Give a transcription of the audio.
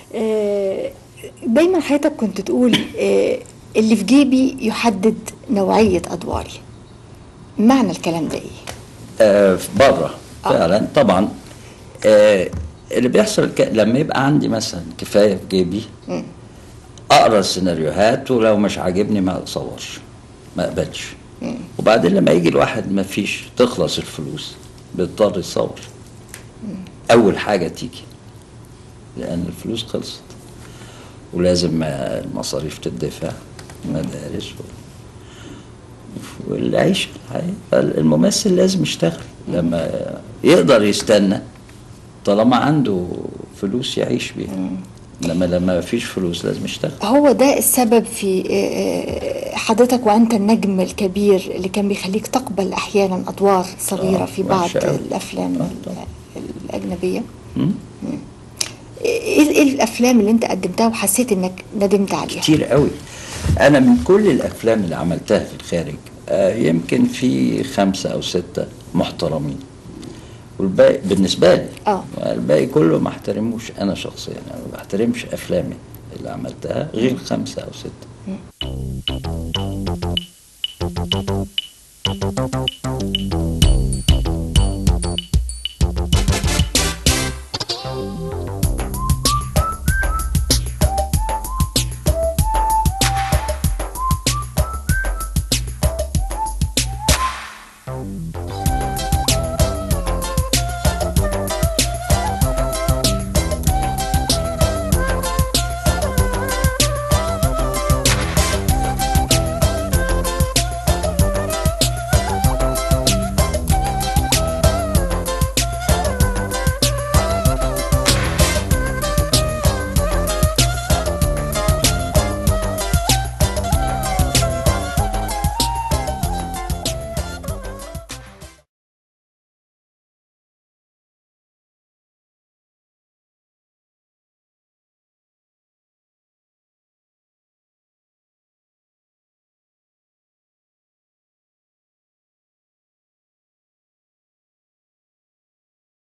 آه، دايما حياتك كنت تقول آه، اللي في جيبي يحدد نوعية أدواري معنى الكلام ده إيه؟ آه في بره فعلا طبعا آه اللي بيحصل ك... لما يبقى عندي مثلا كفايه في جيبي اقرا السيناريوهات ولو مش عاجبني ما اتصورش ما اقبلش وبعدين لما يجي الواحد ما فيش تخلص الفلوس بيضطر يصور اول حاجه تيجي لان الفلوس خلصت ولازم آه، المصاريف تدفع مدارس و... والعيش الممثل لازم يشتغل لما يقدر يستنى طالما عنده فلوس يعيش بيها لما لما ما فيش فلوس لازم يشتغل هو ده السبب في آه، آه، حضرتك وأنت النجم الكبير اللي كان بيخليك تقبل أحيانا أدوار صغيرة آه، في بعض وحشة أوي. الأفلام آه، ال- طبعا. الأجنبية مم؟ إيه إيه الأفلام اللي أنت قدمتها وحسيت إنك ندمت عليها؟ كتير قوي انا من كل الافلام اللي عملتها في الخارج آه، يمكن في خمسة او ستة محترمين والباقي بالنسبة لي آه. الباقي كله ما احترموش انا شخصيا انا ما بحترمش افلامي اللي عملتها غير خمسة او ستة